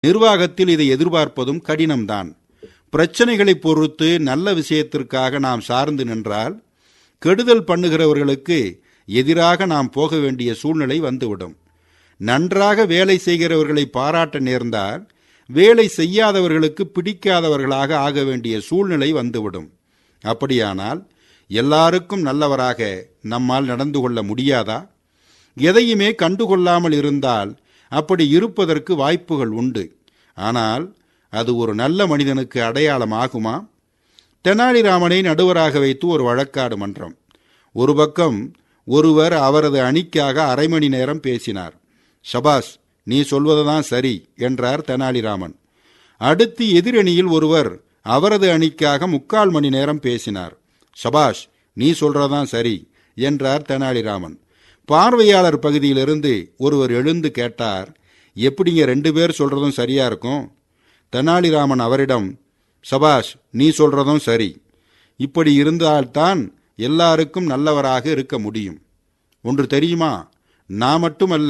நிர்வாகத்தில் இதை எதிர்பார்ப்பதும் கடினம்தான் பிரச்சனைகளை பொறுத்து நல்ல விஷயத்திற்காக நாம் சார்ந்து நின்றால் கெடுதல் பண்ணுகிறவர்களுக்கு எதிராக நாம் போக வேண்டிய சூழ்நிலை வந்துவிடும் நன்றாக வேலை செய்கிறவர்களை பாராட்ட நேர்ந்தால் வேலை செய்யாதவர்களுக்கு பிடிக்காதவர்களாக ஆக வேண்டிய சூழ்நிலை வந்துவிடும் அப்படியானால் எல்லாருக்கும் நல்லவராக நம்மால் நடந்து கொள்ள முடியாதா எதையுமே கண்டுகொள்ளாமல் இருந்தால் அப்படி இருப்பதற்கு வாய்ப்புகள் உண்டு ஆனால் அது ஒரு நல்ல மனிதனுக்கு அடையாளம் ஆகுமா தெனாலிராமனை நடுவராக வைத்து ஒரு வழக்காடு மன்றம் ஒரு பக்கம் ஒருவர் அவரது அணிக்காக அரை மணி நேரம் பேசினார் ஷபாஸ் நீ சொல்வதுதான் சரி என்றார் தெனாலிராமன் அடுத்து எதிரணியில் ஒருவர் அவரது அணிக்காக முக்கால் மணி நேரம் பேசினார் ஷபாஷ் நீ சொல்றதான் சரி என்றார் தெனாலிராமன் பார்வையாளர் பகுதியிலிருந்து ஒருவர் எழுந்து கேட்டார் எப்படிங்க ரெண்டு பேர் சொல்றதும் சரியா இருக்கும் தெனாலிராமன் அவரிடம் சபாஷ் நீ சொல்றதும் சரி இப்படி இருந்தால்தான் எல்லாருக்கும் நல்லவராக இருக்க முடியும் ஒன்று தெரியுமா நான் மட்டுமல்ல